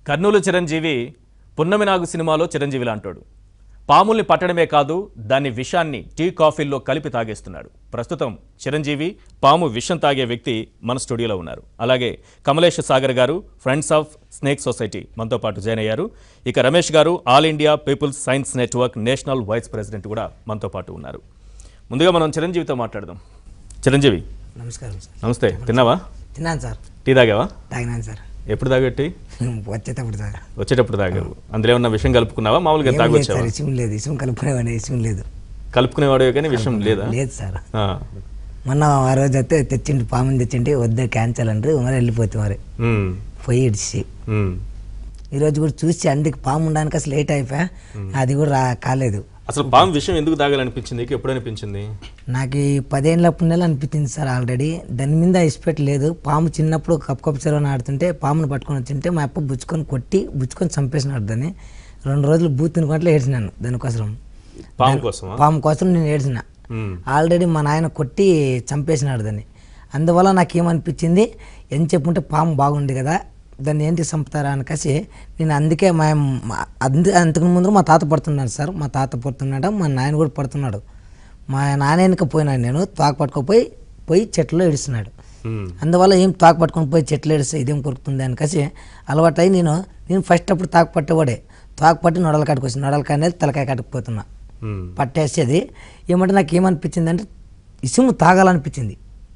కర్నూలు చిరంజీవి పున్నమి నాగు సినిమాలో చిరంజీవిలా అంటాడు పాముల్ని పట్టడమే కాదు దాని విషాన్ని టీ కాఫీల్లో కలిపి తాగేస్తున్నాడు ప్రస్తుతం చిరంజీవి పాము విషం తాగే వ్యక్తి మన స్టూడియోలో ఉన్నారు అలాగే కమలేష్ సాగర్ గారు ఫ్రెండ్స్ ఆఫ్ స్నేక్ సొసైటీ మనతో పాటు జాయిన్ అయ్యారు ఇక Ramesh garu all India people's science network national vice president కూడా మనతో పాటు ఉన్నారు ముందుగా మనం చిరంజీవితో మాట్లాడదాం చిరంజీవి నమస్కారం సార్ నమస్తే తిన్నావా తిన్నాను సార్ టీ తాగావా తాగినాను సార్ ఎప్పుడు తాగట్టి వచ్చేటప్పుడు సార్ వచ్చేటప్పుడు తాగావు అందులో ఏమన్నా విషయం కలుపుకున్నావా మామూలుగా ఏం లేదు తాగొచ్చావా సార్ ఇష్టం లేదు ఇష్టం కలుపుకునేవాడిని ఇష్టం లేదు కలుపుకునేవాడే కానీ విషయం లేదా లేదు సార్ ఆ. మొన్న ఆ రోజు అయితే తెచ్చిండి పాముని తెచ్చిండి వద్దే క్యాన్సల్ అంటే మరి వెళ్ళిపోతే మరి ఉమ్, పోయి ఇడిచి ఉమ్. ఈరోజు కూడా చూసి అందుకు పాము ఉండడానికి అసలు లేట్ అయిపోయా అది కూడా రా కాలేదు అసలు పాము విషయం ఎందుకు తాగాలనిపించింది నీకు ఎప్పుడు అనిపించింది నాకు ఈ పదేళ్ళ పుణ్యాలు అనిపించింది సార్ ఆల్రెడీ దాని మీద ఇష్టపెట్టి లేదు పాము చిన్నప్పుడు కప్పు కప్పు చెరువుని ఆడుతుంటే పామును పట్టుకొని వచ్చింటే మా అప్ప బుచ్చుకొని కొట్టి బుచ్చుకొని చంపేసినాడు దాన్ని రెండు రోజులు బూతిని గంటలు ఏడ్చినాను దానికోసం పాము కోసమా పాము కోసం నేను ఏడ్చిన ఉమ్, ఆల్రెడీ మా నాయన కొట్టి చంపేసినాడు దాన్ని అందువల్ల నాకు ఏమనిపించింది ఏం చెప్పుంటే పాము బాగుంది కదా దాన్ని ఏంటి చంపుతారా అని కసి నేను అందుకే మా మా- అందు అంతకు ముందు మా తాత పడుతున్నాడు సార్ మా తాత పడుతున్నాడు మా నాయన కూడా పడుతున్నాడు మా నాన్న వెనక పోయినాడు నేను తాకు పట్టుకొని పోయి చెట్లో ఇడుస్తున్నాడు ఉమ్, అందువల్ల ఏం తాకు పట్టుకొని పోయి చెట్లు ఏడిస్తే ఇదేం కొరుకుతుంది అని కసి అలవాటు అయి నేను నేను ఫస్ట్ అప్పుడు తాకు పట్టేవాడే తాకు పట్టి నొడల కాడికి వచ్చి నొడల కాడి తలకాయ కాడికి పోతున్నా ఉమ్. పట్టేసేది ఏమంటే నాకు ఏమనిపించింది అంటే ఇసుము తాగాలనిపించింది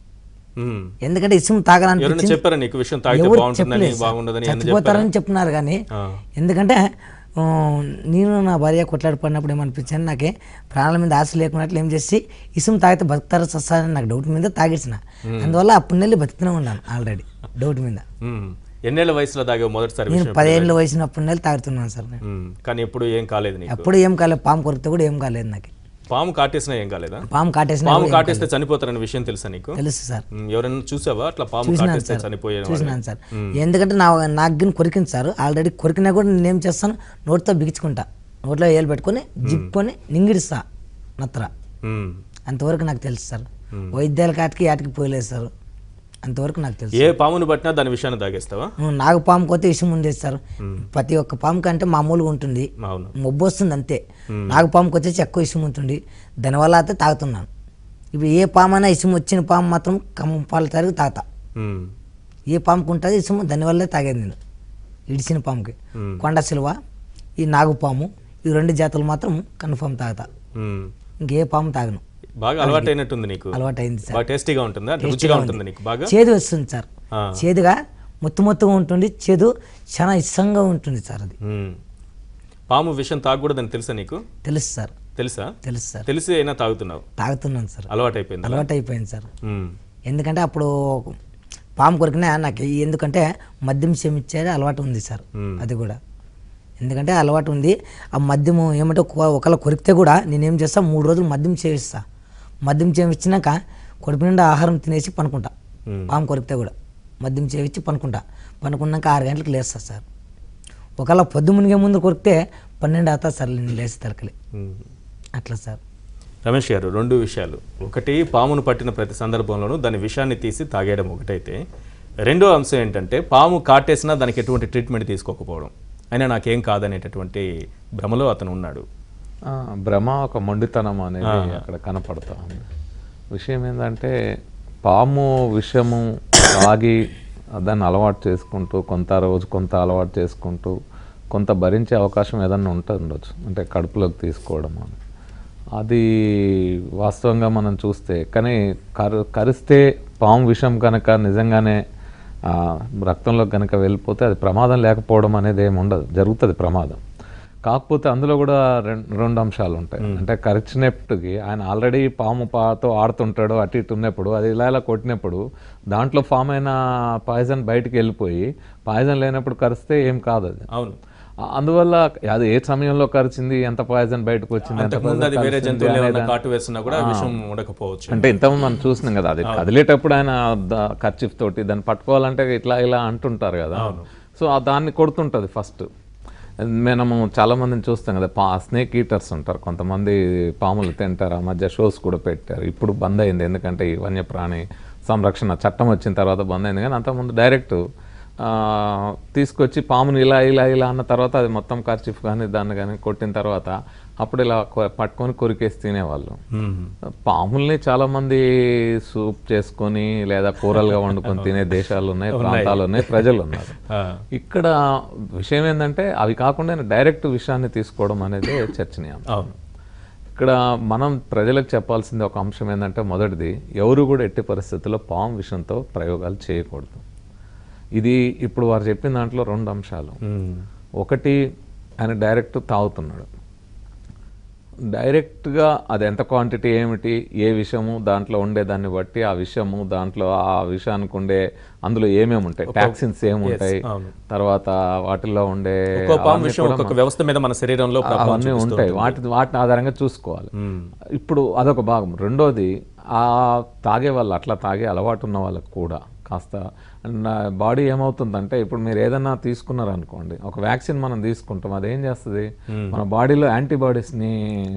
ఉమ్. ఎందుకంటే ఇసుము ఎవరైనా తాగాలనిపించింది చెప్పారా నీకు విషయం తాగితే ఎవరు బాగుంటుందని చెప్పలేదు సార్. బాగుండదని ఏమన్నా చెప్పారా చచ్చిపోతారని చెప్తున్నారు కానీ ఆ. ఎందుకంటే ఆ, నేను నా భార్య కొట్లాడి పడినప్పుడు ఏమనిపించింది నాకే ప్రాణాల మీద ఆశ లేకున్నట్లు ఏం చేసి ఇసుము తాగితే బతుకుతారా సస్తారని నాకు డౌట్ మీద తాగేసిన అందువల్ల అప్పుడు నెల్లి బతుకుతూనే ఉన్నాను ఆల్రెడీ డౌట్ మీద ఉమ్. ఎన్నేళ్ల వయసులో తాగావు మొదటిసారి నేను విషయం పదేళ్ళు వయసునప్పుడు నెలలు తాగుతున్నాను సార్ నేను ఉమ్, కానీ ఎప్పుడు ఏం కాలేదు నీకు అప్పుడు ఏం కాలేదు పాము కొరికితే కూడా ఏం కాలేదు నాకు పాము కాటేసినా ఏం కాలేదా పాము కాటేసిన పాము కాటేస్తే చనిపోతారనే విషయం తెలుసా నీకు తెలుసు సార్ ఉమ్, ఎవరైనా చూసావా అట్లా పాము చూసినాను కాటేస్తే సార్ చనిపోయే చూసినాను సార్ ఎందుకంటే నా నాకు గిన్నె కొరికింది సార్ ఆల్రెడీ కొరికినా కూడా నేను ఏం చేస్తాను నోటితో బిగించుకుంటా నోట్లో ఏలు పెట్టుకొని జిప్పుకొని నింగిడిస్తా నత్ర ఉమ్. అంతవరకు నాకు తెలుసు సార్ వైద్యాల కాటికి ఆటికి పోయలేదు సార్ అంతవరకు నాకు తెలుసు ఏ పామును పట్టినా దాని విషయాన్ని తాగేస్తావా నాగు పాము కొత్త విషయం ఉంది సార్ ప్రతి ఒక్క పాము కంటే మామూలుగా ఉంటుంది అవును మొబ్బు వస్తుంది అంతే నాగు పాముకి వచ్చేసి ఎక్కువ ఇసుము ఉంటుంది దానివల్ల అయితే తాగుతున్నాను ఇప్పుడు ఏ పాము అయినా ఇసుము వచ్చిన పాము మాత్రం కంపాల తరగతి తాగుతా ఉమ్. ఏ పాముకు ఉంటుంది ఇసుము దానివల్లే తాగేది నేను ఇడిచిన పాముకి మ్మ్. కొండ సిలువ ఈ నాగుపాము ఈ రెండు జాతులు మాత్రం కన్ఫర్మ్ తాగుతా ఉమ్. ఇంకే పాము తాగను బాగా అలవాటైనట్టుంది నీకు అలవాటు అయింది సార్ బాగా టేస్టీగా ఉంటుందా అంటే రుచిగా ఉంటుంది నీకు బాగా చేదు వస్తుంది సార్ ఆ. చేదుగా మొత్తం మొత్తంగా ఉంటుంది చేదు చాలా ఇష్టంగా ఉంటుంది సార్ అది ఉమ్. పాము విషయం తాగకూడదని తెలుసా నీకు తెలుసు సార్ తెలుసా తెలుసు సార్ తెలిసి అయినా తాగుతున్నావు తాగుతున్నాను సార్ అలవాటైపోయింది అలవాటు అయిపోయింది సార్ ఉమ్. ఎందుకంటే అప్పుడు పాము కొరికినా నాకు ఎందుకంటే మద్యం సేమించేది అలవాటు ఉంది సార్ మ్మ్. అది కూడా ఎందుకంటే అలవాటు ఉంది ఆ మద్యము ఏమంటే ఒక- ఒకవేళ కొరికితే కూడా నేనేం చేస్తా మూడు రోజులు మద్యం చేయిస్తా మద్యం చేయించినాక కొడుకు నిండా ఆహారం తినేసి పనుకుంటా మ్మ్. పాము కొరికితే కూడా మద్యం చేయించి పనుకుంటా పనుకున్నాక ఆరు గంటలకు లేస్తా సార్ ఒకవేళ పొద్దు మునిగే ముందు కొరికితే పన్నెండు అవుతా సార్ నేను లేచి తలకలి ఉమ్. అట్లా సార్ రమేష్ గారు రెండు విషయాలు ఒకటి పామును పట్టిన ప్రతి సందర్భంలోనూ దాని విషయాన్ని తీసి తాగేయడం ఒకటైతే రెండో అంశం ఏంటంటే పాము కాటేసినా దానికి ఎటువంటి ట్రీట్మెంట్ తీసుకోకపోవడం అయినా నాకేం కాదనేటటువంటి భ్రమలో అతను ఉన్నాడు ఆ, భ్రమ ఒక మొండితనం అనేది అక్కడ కనపడతా ఉంది విషయం ఏంటంటే పాము విషము తాగి దాన్ని అలవాటు చేసుకుంటూ కొంత రోజు కొంత అలవాటు చేసుకుంటూ కొంత భరించే అవకాశం ఏదన్నా ఉంటుండొచ్చు అంటే కడుపులోకి తీసుకోవడం అని అది వాస్తవంగా మనం చూస్తే కానీ కరు కరిస్తే పాము విషం కనుక నిజంగానే ఆ, రక్తంలో కనుక వెళ్ళిపోతే అది ప్రమాదం లేకపోవడం అనేది ఏమి ఉండదు జరుగుతుంది ప్రమాదం కాకపోతే అందులో కూడా రెం- రెండు అంశాలు ఉంటాయి అంటే కరిచినప్పటికి ఆయన ఆల్రెడీ పాము పాతో ఆడుతుంటాడు అటు ఇటు ఉన్నప్పుడు అది ఇలా ఇలా కొట్టినప్పుడు దాంట్లో ఫామ్ అయిన పాయిజన్ బయటికి వెళ్ళిపోయి పాయిజన్ లేనప్పుడు కరిస్తే ఏం కాదు అది అవును ఆ- అందువల్ల అది ఏ సమయంలో కరిచింది ఎంత పాయిజన్ బయటకు వచ్చింది ఎంత అంతకుముందు అది poison వేరే కలిసింది జంతువులు అనేది ఏమైనా కాటు వేసినా కూడా విషం ఉండకపోవచ్చు అంటే ఇంతకుముందు మనం చూసినాం కదా అది కదిలేటప్పుడు ఆయన ఖర్చిఫ్ తోటి దాన్ని పట్టుకోవాలంటే ఇట్లా ఇలా అంటుంటారు కదా సో ఆ దాన్ని కొడుతుంటది ఫస్ట్ మనము చాలా మందిని చూస్తాం కదా పా స్నేక్ ఈటర్స్ ఉంటారు కొంతమంది పాములు తింటారు ఆ మధ్య షోస్ కూడా పెట్టారు ఇప్పుడు బంద్ అయింది ఎందుకంటే ఈ వన్యప్రాణి సంరక్షణ చట్టం వచ్చిన తర్వాత బంద్ అయింది కానీ అంతకుముందు డైరెక్ట్ ఆ, తీసుకొచ్చి పాముని ఇలా ఇలా ఇలా అన్న తర్వాత అది మొత్తం ఖర్చు కానీ దాన్ని కానీ కొట్టిన తర్వాత అప్పుడు ఇలా కొ- పట్టుకొని కొరికేసి తినేవాళ్ళు పాముల్ని చాలా మంది సూప్ చేసుకొని లేదా కూరలుగా వండుకొని తినే దేశాలు ఉన్నాయి ప్రాంతాలు ఉన్నాయి ప్రజలు ఉన్నారు ఆ, ఇక్కడ విషయం ఏంటంటే అవి కాకుండా డైరెక్ట్ విషయాన్ని తీసుకోవడం అనేది చర్చనీయం అవును ఇక్కడ మనం ప్రజలకు చెప్పాల్సింది ఒక అంశం ఏంటంటే మొదటిది ఎవరు కూడా ఎట్టి పరిస్థితుల్లో పాము విషయంతో ప్రయోగాలు చేయకూడదు ఇది ఇప్పుడు వారు చెప్పిన దాంట్లో రెండు అంశాలు ఉమ్, ఒకటి ఆయన డైరెక్ట్ తాగుతున్నాడు డైరెక్ట్గా అది ఎంత క్వాంటిటీ ఏమిటి ఏ విషయము దాంట్లో ఉండే దాన్ని బట్టి ఆ విషయము దాంట్లో ఆ విషయానికి ఉండే అందులో ఏమేమి ఉంటాయి టాక్సిన్స్ ఏముంటాయి అవును. తర్వాత వాటిల్లో ఉండే ఒక్కో పాము అవన్నీ విషయం కూడా ఒక్కొక్క వ్యవస్థ మీద మన శరీరంలో ప్రభావం అవన్నీ చూపిస్తూ ఉంటాయి వాటి వాటిని ఆధారంగా చూసుకోవాలి ఇప్పుడు అదొక భాగం రెండోది ఆ తాగే వాళ్ళు అట్లా తాగే అలవాటు ఉన్న వాళ్ళకు కూడా కాస్త బాడీ ఏమవుతుందంటే ఇప్పుడు మీరు ఏదైనా తీసుకున్నారనుకోండి ఒక వ్యాక్సిన్ మనం తీసుకుంటాం అది ఏం చేస్తుంది మన బాడీలో యాంటీబాడీస్ని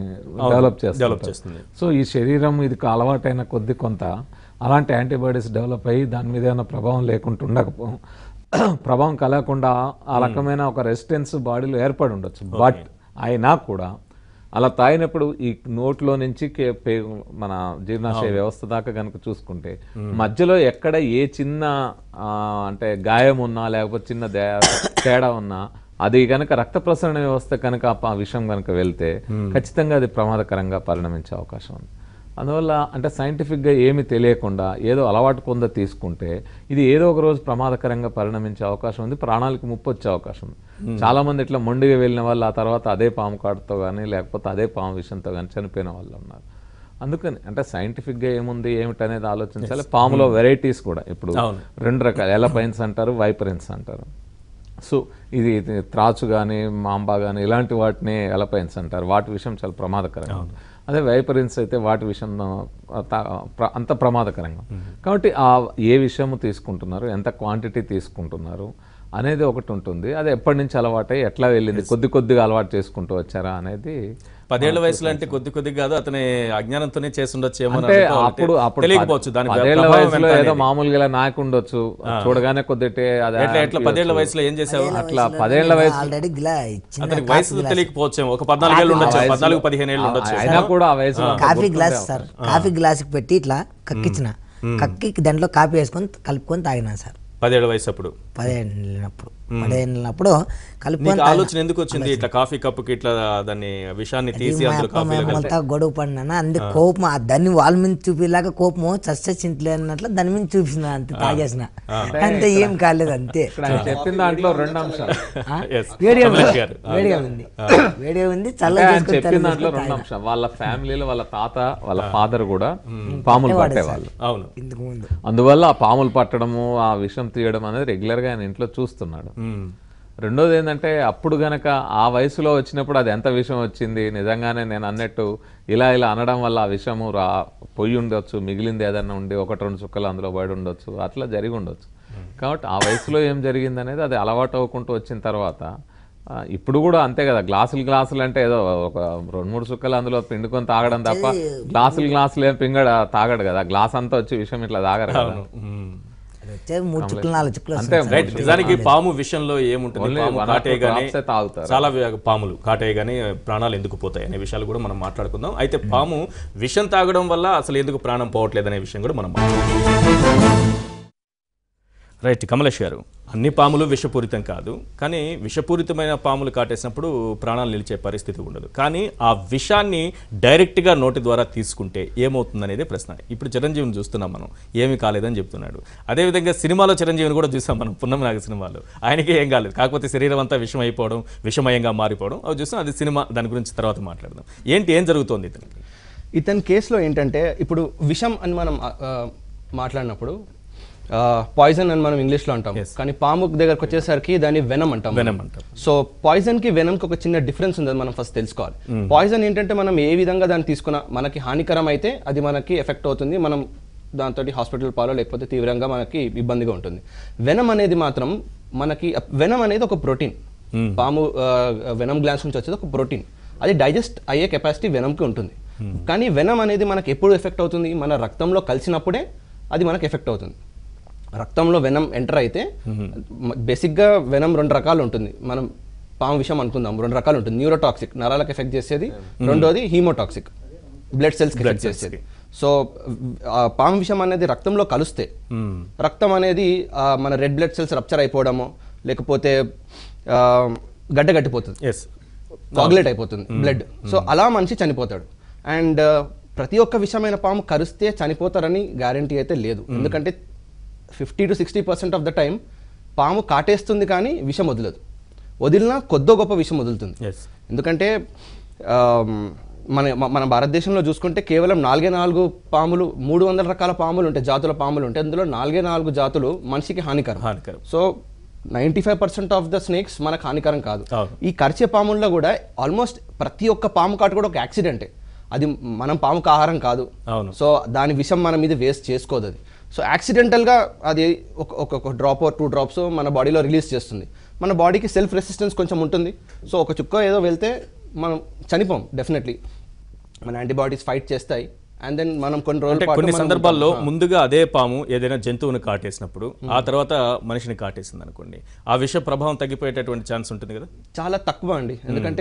డెవలప్ డెవలప్ చేస్తుంది చేస్తుంది సో ఈ శరీరం ఇది అలవాటైన కొద్ది కొంత అలాంటి యాంటీబాడీస్ డెవలప్ అయ్యి దాని మీద ఏమైనా ప్రభావం లేకుండా ఉండకపో ప్రభావం కలగకుండా ఆ రకమైన ఒక రెసిస్టెన్స్ బాడీలో ఏర్పడి ఉండొచ్చు బట్ అయినా కూడా అలా తాగినప్పుడు ఈ నోట్లో నుంచి కే- పే- మన జీర్ణాశయ వ్యవస్థ దాకా కనుక చూసుకుంటే మధ్యలో ఎక్కడ ఏ చిన్న ఆ, అంటే గాయం ఉన్నా లేకపోతే చిన్న దే- తేడా ఉన్నా అది కనుక రక్త ప్రసరణ వ్యవస్థ కనుక ఆ విషయం కనుక వెళ్తే ఖచ్చితంగా అది ప్రమాదకరంగా పరిణమించే అవకాశం ఉంది అందువల్ల అంటే సైంటిఫిక్గా ఏమి తెలియకుండా ఏదో అలవాటు పొంద తీసుకుంటే ఇది ఏదో ఒక రోజు ప్రమాదకరంగా పరిణమించే అవకాశం ఉంది ప్రాణాలకు ముప్పు వచ్చే అవకాశం ఉంది చాలా మంది ఇట్లా మొండిగా వెళ్ళిన వాళ్ళు ఆ తర్వాత అదే పాము కాటుతో కానీ లేకపోతే అదే పాము విషయంతో కానీ చనిపోయిన వాళ్ళు ఉన్నారు అందుకని అంటే సైంటిఫిక్గా ఏముంది ఏమిటనేది ఆలోచించాలి పాములో వెరైటీస్ కూడా ఇప్పుడు అవును. రెండు రకాల ఎలపైన్స్ అంటారు వైపరెన్స్ అంటారు సో ఇది ఇది త్రాచు కానీ మాంబా కానీ ఇలాంటి వాటిని ఎలపైన్స్ అంటారు వాటి విషయం చాలా ప్రమాదకరంగా ఉంది. అదే వైపరెన్స్ అయితే వాటి విషయం ఆ, తా- ప్ర- అంత ప్రమాదకరంగా కాబట్టి ఆ ఏ విషయము తీసుకుంటున్నారు ఎంత క్వాంటిటీ తీసుకుంటున్నారు అనేది ఒకటి ఉంటుంది అది ఎప్పటి నుంచి అలవాటై ఎట్లా వెళ్ళింది కొద్ది కొద్దిగా అలవాటు చేసుకుంటూ వచ్చారా అనేది పదేళ్ల వయసులో అంటే కొద్ది కొద్ది కాదు అతని అజ్ఞానంతోనే చేస్తుండొచ్చేమో అని అంటే అనుకోవాలి. అప్పుడు అప్పుడు తెలియకపోవచ్చు దాని పదేళ్ల ప్రభావం వయసులో ఎంత ఏదో అనేది. మామూలుగా ఇలా నాకుండొచ్చు చూడగానే కొద్దిటే అది ఎట్లా ఎట్లా పదేళ్ల వయసులో ఏం చేసావు అట్లా పదేళ్ల వయసు ఆల్రెడీ గిలా చిన్న అతనికి వయసు తెలియకపోవచ్చేమో ఒక పద్నాలుగు ఏళ్ళు ఉండొచ్చు పద్నాలుగు పదిహేను ఏళ్ళు ఉండొచ్చు అయినా కూడా ఆ వయసులో కాఫీ గ్లాస్ సార్ కాఫీ గ్లాస్కి పెట్టి ఇట్లా కక్కిచ్చిన కక్కి దాంట్లో కాఫీ వేసుకొని కలుపుకొని తాగినా సార్ పదేళ్ల వయసు అప్పుడు పదిహేను వెళ్ళినప్పుడు పదిహేను వెళ్ళినప్పుడు కలుపుకొని నీకు ఆలోచన ఎందుకు వచ్చింది ఇట్లా కాఫీ కప్పుకి ఇట్లా దాన్ని విషాన్ని తీసి మా అందులో అప్ప కాఫీలో కలిపి మేమంతా గొడవ పడినా అందు కోపం ఆ దాన్ని వాళ్ళ మీద చూపిలాగా కోపము చచ్చింట్లే అన్నట్లు దాని మీద చూపించిన అంతే తాగేసిన అంతే ఏం కాలేదు అంతే ఇక్కడ ఆయన చెప్పిన దాంట్లో రెండు అంశాలు ఆ? Yes. వేడిగా ఉంది కమలేష్ గారు. వేడిగా ఉంది వేడిగా ఉంది అంటే చల్లగా ఆయన చేసుకొని చెప్పిన దాంట్లో రెండు అంశాలు వాళ్ళ ఫ్యామిలీలో వాళ్ళ తాత వాళ్ళ ఫాదర్ కూడా పాములు పట్టేవాళ్ళు అవును ఇంతకు ముందు అందువల్ల ఆ పాములు పట్టడము ఆ విషం తీయడం అనేది రెగ్యులర్ గా ఆయన ఇంట్లో చూస్తున్నాడు ఉమ్. రెండోది ఏంటంటే అప్పుడు గనక ఆ వయసులో వచ్చినప్పుడు అది ఎంత విషయం వచ్చింది నిజంగానే నేను అన్నట్టు ఇలా ఇలా అనడం వల్ల ఆ విషయము రా పొయ్యి ఉండొచ్చు మిగిలింది ఏదన్నా ఉండి ఒకటి రెండు చుక్కలు అందులో పడి ఉండొచ్చు అట్లా జరిగి ఉండొచ్చు కాబట్టి ఆ వయసులో ఏం జరిగింది అనేది అది అలవాటు అవ్వకుంటూ వచ్చిన తర్వాత ఆ, ఇప్పుడు కూడా అంతే కదా గ్లాసులు గ్లాసులు అంటే ఏదో ఒక రెండు మూడు చుక్కలు అందులో పిండుకొని తాగడం తప్ప గ్లాసులు గ్లాసులు ఏం పింగడ తాగడు కదా గ్లాస్ అంతా వచ్చి విషయం ఇట్లా తాగరు కదా ఉమ్. అది వచ్చేది మూడు చుక్కలు నాలుగు చుక్కలు అంతే వస్తుంది రైట్ నిజానికి పాము విషయంలో ఏముంటుంది Only పాము one or కాటే two గానీ drops ఏ తాగుతారు. చాలా వి- పాములు కాటే గానీ ప్రాణాలు ఎందుకు పోతాయి అనే విషయాలు కూడా మనం మాట్లాడుకుందాం అయితే పాము విషం తాగడం వల్ల అసలు ఎందుకు ప్రాణం పోవట్లేదు అనే విషయం కూడా మనం మాట్లాడుకుందాం రైట్ కమలేష్ గారు అన్ని పాములు విషపూరితం కాదు కానీ విషపూరితమైన పాములు కాటేసినప్పుడు ప్రాణాలు నిలిచే పరిస్థితి ఉండదు కానీ ఆ విషాన్ని డైరెక్ట్గా నోటి ద్వారా తీసుకుంటే ఏమవుతుందనేదే ప్రశ్న ఇప్పుడు చిరంజీవిని చూస్తున్నాం మనం ఏమీ కాలేదని చెప్తున్నాడు అదేవిధంగా సినిమాలో చిరంజీవిని కూడా చూసాం మనం పున్నమి నాగ సినిమాలో ఆయనకి ఏం కాలేదు కాకపోతే శరీరం అంతా విషం అయిపోవడం విషమయంగా మారిపోవడం అవి చూస్తాం అది సినిమా దాని గురించి తర్వాత మాట్లాడదాం ఏంటి ఏం జరుగుతోంది ఇతనికి ఇతని కేసులో ఏంటంటే ఇప్పుడు విషం అని మనం ఆ, ఆ, మాట్లాడినప్పుడు పాయిజన్ అని మనం ఇంగ్లీష్లో అంటాం కానీ పాము దగ్గరకు వచ్చేసరికి దాన్ని వెనం అంటాం వెనం అంటాం. సో పాయిజన్ కి వెనం కి ఒక చిన్న డిఫరెన్స్ ఉంది అది మనం ఫస్ట్ తెలుసుకోవాలి పాయిజన్ ఏంటంటే మనం ఏ విధంగా దాన్ని తీసుకున్నా మనకి హానికరం అయితే అది మనకి ఎఫెక్ట్ అవుతుంది మనం దాంతో హాస్పిటల్ పాలో లేకపోతే తీవ్రంగా మనకి ఇబ్బందిగా ఉంటుంది వెనం అనేది మాత్రం మనకి వెనం అనేది ఒక ప్రోటీన్ పాము వెనం గ్లాన్స్ నుంచి వచ్చేది ఒక ప్రోటీన్ అది డైజెస్ట్ అయ్యే కెపాసిటీ వెనంకి ఉంటుంది కానీ వెనం అనేది మనకి ఎప్పుడు ఎఫెక్ట్ అవుతుంది మన రక్తంలో కలిసినప్పుడే అది మనకి ఎఫెక్ట్ అవుతుంది రక్తంలో వెనం ఎంటర్ అయితే బేసిక్గా వెనం రెండు రకాలు ఉంటుంది మనం పాము విషయం అనుకుందాం రెండు రకాలు ఉంటుంది న్యూరోటాక్సిక్ నరాలకు ఎఫెక్ట్ చేసేది రెండోది హీమోటాక్సిక్ బ్లడ్ సెల్స్ ఎఫెక్ట్ చేసేది సో ఆ పాము విషం అనేది రక్తంలో కలిస్తే రక్తం అనేది ఆ, మన రెడ్ బ్లడ్ సెల్స్ రప్చర్ అయిపోవడమో లేకపోతే ఆ, గడ్డ కట్టిపోతుంది ఎస్ కాగులేట్ అయిపోతుంది బ్లడ్ సో అలా మనిషి చనిపోతాడు అండ్ ప్రతి ఒక్క విషమైన పాము కరిస్తే చనిపోతారని గ్యారంటీ అయితే లేదు ఎందుకంటే fifty to sixty percent of the time పాము కాటేస్తుంది కానీ విషం వదలదు వదిలినా కొద్దో గొప్ప విషం వదులుతుంది ఎస్ ఎందుకంటే ఆమ్, మన మ- మన భారతదేశంలో చూసుకుంటే కేవలం నాలుగే నాలుగు పాములు మూడు వందల రకాల పాములు ఉంటాయి జాతుల పాములు ఉంటాయి అందులో నాలుగే నాలుగు జాతులు మనిషికి హానికరం హానికరం. So ninety five percent of the snakes మనకు హానికరం కాదు అవును. ఈ కరిచే పాముల్లో కూడా ఆల్మోస్ట్ ప్రతి ఒక్క పాము కాటు కూడా ఒక యాక్సిడెంటే అది మనం పాముకు ఆహారం కాదు అవును. సో దాని విషం మన మీద వేస్ట్ చేసుకోదు అది సో యాక్సిడెంటల్గా అది ఒక ఒక ఒక డ్రాప్ టూ డ్రాప్స్ మన బాడీలో రిలీజ్ చేస్తుంది మన బాడీకి సెల్ఫ్ రెసిస్టెన్స్ కొంచెం ఉంటుంది సో ఒక చుక్క ఏదో వెళ్తే మనం చనిపోం డెఫినెట్లీ మన యాంటీబాడీస్ ఫైట్ చేస్తాయి అండ్ దెన్ మనం కొన్ని రోజుల అంటే పాటు కొన్ని మనం సందర్భాల్లో ఉంటాం. ముందుగా అదే పాము ఏదైనా జంతువుని కాటేసినప్పుడు ఆ తర్వాత మనిషిని కాటేసింది అనుకోండి ఆ విష ప్రభావం తగ్గిపోయేటటువంటి ఛాన్స్ ఉంటుంది కదా చాలా తక్కువ అండి ఎందుకంటే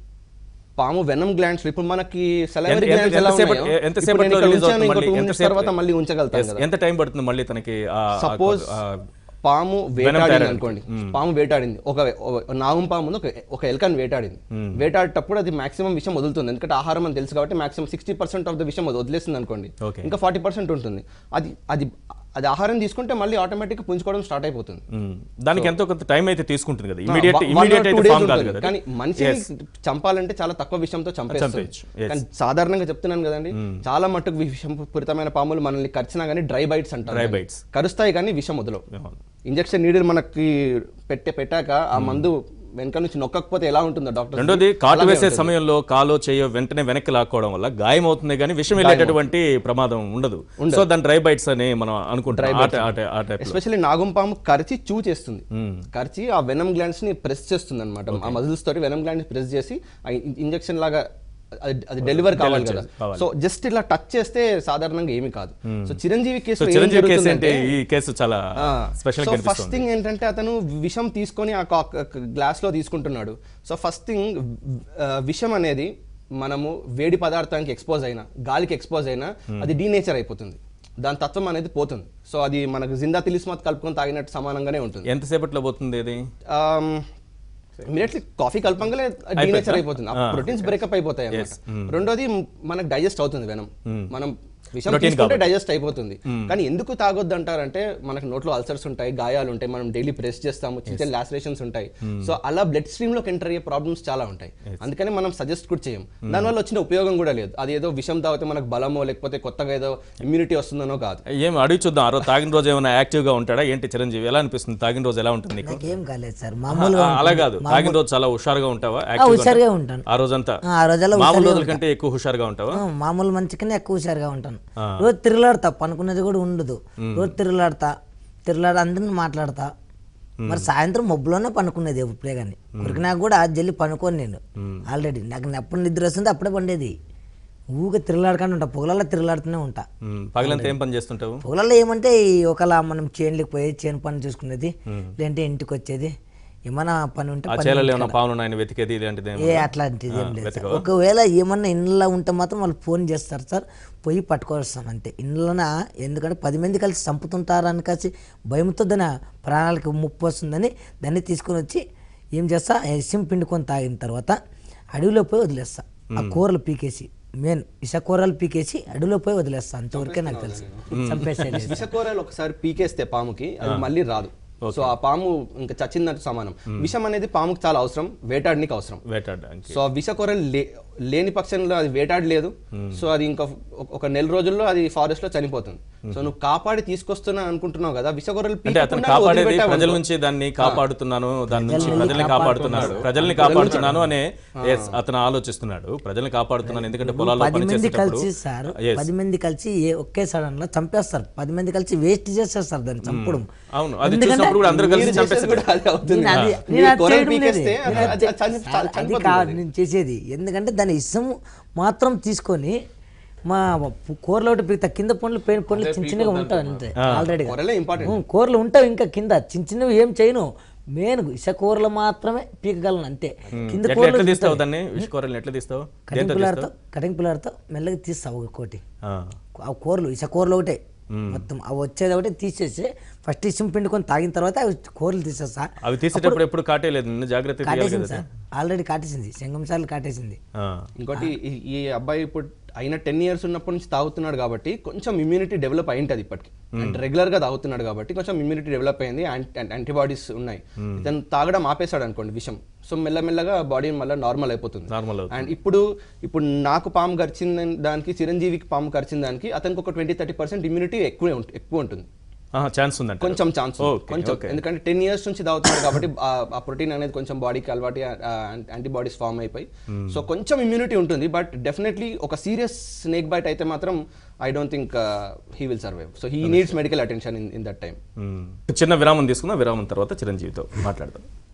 పాము వెనం గ్లాండ్స్ ఇప్పుడు మనకి ఎంత- salivary ఎంత- glands ఎలా ఎంతసేపటి- ఉన్నాయో, ఇప్పుడు ఎంతసేపట్లో నేను ఇక్కడ release ఉంచాను, అవుతుంది ఇంకో మళ్ళీ? two minutes ఎంతసేపు- తర్వాత మళ్ళీ ఉంచగలుగుతాం Yes. కదా ఎంత టైం పడుతుంది మళ్ళీ తనకి ఆ- ఆ- సపోజ్ ఆ- పాము వేటాడింది తేడా అనుకోండి పాము వేటాడింది ఒక ఒక నాగం పాము ఉంది, ఒక ఒక ఎలకని వేటాడింది వేటాడేటప్పుడు అది మాక్సిమం విషయం వదులుతుంది ఎందుకంటే ఆహారం అని తెలుసు కాబట్టి maximum sixty percent of the విషయం అది వదిలేసింది అనుకోండి Okay. ఇంకా ఫార్టీ పర్సెంట్ ఉంటుంది అది అది అది ఆహారం తీసుకుంటే మళ్ళీ ఆటోమేటిక్ పుంజుకోవడం స్టార్ట్ అయిపోతుంది మ్మ్. దానికి ఎంతో కొంత టైం అయితే తీసుకుంటుంది కదా ఆ, immediate one or immediate two అయితే days ఫామ్ కాదు ఉంటుంది. కదా కానీ మనిషిని చంపాలంటే చాలా తక్కువ విషయంతో చంపేస్తుంది చంపేయచ్చు. Yes. కానీ సాధారణంగా చెప్తున్నాను కదండి చాలా మట్టుకు విషంపూరితమైన పాములు మనల్ని కరిచినా కానీ డ్రై బైట్స్ అంటారు Dry దాన్ని. bites. కరుస్తాయి కానీ విషం వదలవు అవును. ఇంజెక్షన్ నీడిల్ మనకి పెట్టే పెట్టాక ఆ మందు వెనక నుంచి నొక్కకపోతే ఎలా ఉంటుందో డాక్టర్ రెండోది కాటు వేసే సమయంలో కాలో చేయో వెంటనే వెనక్కి లాక్కోవడం వల్ల గాయం అవుతుంది కానీ విషం వెళ్ళేటటువంటి ప్రమాదం ఉండదు సో దాని డ్రై బైట్స్ అని మనం అనుకుంటాం ఆ టై- ఆ టై- ఆ టైప్ ఎస్పెషల్లీ నాగం పాము కరిచి చూ చేస్తుంది కరిచి ఆ వెనం గ్లాండ్స్ ని ప్రెస్ చేస్తుంది అనమాట ఆ మజిల్స్ తోటి వెనం గ్లాండ్ ప్రెస్ చేసి ఆ ఇంజెక్షన్ లాగా అది- అది డెలివర్ కావాలి కదా కావాలి. సో జస్ట్ ఇలా టచ్ చేస్తే సాధారణంగా ఏమీ కాదు సో చిరంజీవి సో కేసు ఏం చిరంజీవి కేసు జరుగుతుందంటే అంటే ఈ కేసు చాలా స్పెషల్ సో ఫస్ట్ కనిపిస్తుంది థింగ్ ఏంటంటే అతను విషం తీసుకొని ఆ గ్లాస్ లో తీసుకుంటున్నాడు సో ఫస్ట్ థింగ్ విషం అనేది మనము వేడి పదార్థానికి ఎక్స్పోజ్ అయినా గాలికి ఎక్స్పోజ్ అయినా అది డీనేచర్ అయిపోతుంది దాని తత్వం అనేది పోతుంది సో అది మనకు జిందా తిలిస్మాత్ కలుపుకొని తాగినట్టు సమానంగానే ఉంటుంది ఎంతసేపట్లో పోతుంది ఇది ఇమీడియట్లీ కాఫీ కలపంగానే డీనేచర్ అయిపోతుంది ఆ ప్రోటీన్స్ బ్రేకప్ అయిపోతాయి అన్నమాట రెండోది మనకు డైజెస్ట్ అవుతుంది వెనం మనం విషం Protein తీసుకుంటే కాబట్టి. డైజెస్ట్ అయిపోతుంది కానీ ఎందుకు తాగొద్దు అంటారంటే మనకు నోట్లో అల్సర్స్ ఉంటాయి గాయాలు ఉంటాయి మనం డైలీ ప్రెస్ చేస్తాము చిన్న చిన్న లాసరేషన్స్ ఉంటాయి సో అలా బ్లడ్ స్ట్రీమ్ లోకి ఎంటర్ అయ్యే ప్రాబ్లమ్స్ చాలా ఉంటాయి అందుకని మనం సజెస్ట్ కూడా చేయం దానివల్ల వచ్చిన ఉపయోగం కూడా లేదు అది ఏదో విషం తాగితే మనకు బలమో లేకపోతే కొత్తగా ఏదో ఇమ్యూనిటీ వస్తుందనో కాదు ఏం అడిగి చూద్దాం ఆ రోజు తాగిన రోజు ఏమైనా యాక్టివ్ గా ఉంటాడా ఏంటి చిరంజీవి ఎలా అనిపిస్తుంది తాగిన రోజు ఎలా ఉంటుంది నీకు నాకేం కాలేదు సార్ మామూలుగా ఆ, అలా కాదు తాగిన రోజు చాలా హుషారుగా ఉంటావా ఆ, యాక్టివ్గా హుషారుగా ఉంటావా? ఉంటాను ఆ రోజంతా ఆ, ఆ రోజుల్లో మామూలు హుషారుగా రోజుల కంటే ఎక్కువ హుషారుగా ఉంటావా ఆ, మామూలు మంచిగానే ఎక్కువ హుషారుగా ఉంటాను రోజు తిరుగులాడతా పనుకునేది కూడా ఉండదు రోజు తిరుగులాడతా తిరుగులాడ అందరిని మాట్లాడతా మరి సాయంత్రం మబ్బులోనే పనుకునేది ఎప్పుడే కానీ కొరికినా కూడా జల్లి పనుకోను నేను ఆల్రెడీ నాకు ఎప్పుడు నిద్ర వస్తుంది అప్పుడే పండేది ఊగా తిరుగులాడకుండా ఉంటా పొగలల్లో తిరుగులాడుతూనే ఉంటా మ్మ్. పగలంతా ఏం పని చేస్తుంటావు పొగలల్లో ఏమంటే ఈ ఒకలా మనం చేనులకు పోయి చేను పని చూసుకునేది లేదంటే ఇంటికి వచ్చేది ఏమైనా పని ఉంటే ఆ పని చేలలో ఏమైనా పావులు ఉన్నాయని వెతికేది ఇలాంటిది ఏ ఏమన్నా? అట్లాంటిది ఏం లేదు సార్. వెతకవా? ఒకవేళ ఏమన్నా ఇంట్లో ఉంటే మాత్రం వాళ్ళు ఫోన్ చేస్తారు సార్ పోయి పట్టుకొస్తాను అంతే ఇంట్లోన ఎందుకంటే పది మంది కలిసి చంపుతుంటారు అని కలిసి భయంతో దాని ప్రాణాలకు ముప్పు వస్తుందని దాన్ని తీసుకొని వచ్చి ఏం చేస్తా ఎస్ఎం పిండుకొని తాగిన తర్వాత అడవిలో పోయి వదిలేస్తా ఆ కూరలు పీకేసి మెయిన్ ఇస కూరలు పీకేసి అడవిలో పోయి వదిలేస్తా అంతవరకే నాకు తెలుసు చంపేసేది విషకూరలు ఒకసారి పీకేస్తే పాముకి అది మళ్ళీ రాదు సో ఆ పాము ఇంకా చచ్చిందంటే సమానం విషం అనేది పాముకి చాలా అవసరం వేటాడనికి అవసరం వేటాడడానికి సో ఆ విషకూరలు లే- లేని పక్షంలో అది వేటాడలేదు సో అది ఇంకా ఒక- ఒక నెల రోజుల్లో అది ఫారెస్ట్ లో చనిపోతుంది సో నువ్వు కాపాడి తీసుకొస్తున్నా అనుకుంటున్నావు కదా విషకూరలు అంటే అతను కాపాడేది ప్రజల నుంచి దాన్ని కాపాడుతున్నాను దాని నుంచి ప్రజల్ని కాపాడుతున్నాడు ప్రజల్ని కాపాడుతున్నాను అనే yes, అతను ఆలోచిస్తున్నాడు ప్రజల్ని కాపాడుతున్నాను ఎందుకంటే పొలాల్లో పది మంది పనిచేసేటప్పుడు కలిసి సార్ Yes. పది మంది కలిసి ఏ ఒకే సడన్లో చంపేస్తారు పది మంది కలిసి వేస్ట్ చేసేస్తారు దాన్ని చంపడం అవును అది ఎందుకంటే చూసినప్పుడు కూడా అందరూ కలిసి చంపేస్తారు నేను అది- మీరు నేను అది కూరలు చేయడం పీకేస్తే లేదు. అది- నేను అది అది చని- సార్, అది చనిపోతుంది కాదు అది. నేను చేసేది ఎందుకంటే దాని ఇష్టం మాత్రం తీసుకొని మా కూరలో ఒకటి పీకుతా కింద పండ్లు పెయిన్ పండ్లు చిన్న చిన్నగా ఉంటాయి అంతే ఆల్రెడీ కూరలే ఇంపార్టెంట్ కూరలు ఉంటావు ఇంకా కింద చిన్న చిన్నవి ఏం చేయను మెయిన్ ఇస కూరలు మాత్రమే పీకగలను అంతే కింద ఎట్లా కూరలు ఎట్లా తీస్తావు దాన్ని విషకూరల్ని ఎట్లా తీస్తావు కటింగ్ పిల్లర్తో కటింగ్ పిల్లర్తో మెల్లగా తీస్తావు ఒక్కోటి ఆ. ఆ కూరలు ఇస కూరలు ఒకటే మొత్తం అవి వచ్చేది ఒకటి తీసేసి ఫస్ట్ ఇసుం పిండుకొని తాగిన తర్వాత అవి కూరలు తీసేస్తా అవి తీసేటప్పుడు ఎప్పుడు కాటేయలేదు నిన్ను జాగ్రత్త తీయాలి కాటేసింది కదా సార్ ఆల్రెడీ కాటేసింది శంగం సార్లు కాటేసింది ఆ. ఇంకోటి ఈ- ఈ అబ్బాయి ఇప్పుడు అయిన టెన్ ఇయర్స్ ఉన్నప్పటి నుంచి తాగుతున్నాడు కాబట్టి కొంచెం ఇమ్యూనిటీ డెవలప్ అయింటది ఇప్పటికి అంటే రెగ్యులర్ గా తాగుతున్నాడు కాబట్టి కొంచెం ఇమ్యూనిటీ డెవలప్ అయింది యాంటీబాడీస్ ఉన్నాయి ఇతను తాగడం ఆపేశాడు అనుకోండి విషం సో మెల్లమెల్లగా బాడీ మళ్ళీ నార్మల్ అయిపోతుంది నార్మల్ అవుతుంది అండ్ ఇప్పుడు ఇప్పుడు నాకు పాము కరిచిన దానికి చిరంజీవికి పాము కరిచిన దానికి అతనికి ఒక ట్వంటీ థర్టీ పర్సెంట్ ఇమ్యూనిటీ ఎక్కువ ఉం- ఎక్కువ ఉంటుంది ఛాన్స్ ఉందంట కొంచెం ఛాన్స్ Okay, కొంచెం okay. ఎందుకంటే టెన్ ఇయర్స్ నుంచి తాగుతున్నాడు కాబట్టి ఆ- ఆ ప్రోటీన్ అనేది కొంచెం బాడీకి అలవాటు యాంటీబాడీస్ ఫామ్ అయిపోయి సో కొంచెం ఇమ్యూనిటీ ఉంటుంది బట్ డెఫినెట్లీ ఒక సీరియస్ స్నేక్ బైట్ అయితే మాత్రం I don't think he will survive so he needs medical attention in in that time hmm. చిన్న విరామం తీసుకుందాం విరామం తర్వాత చిరంజీవితో మాట్లాడదాం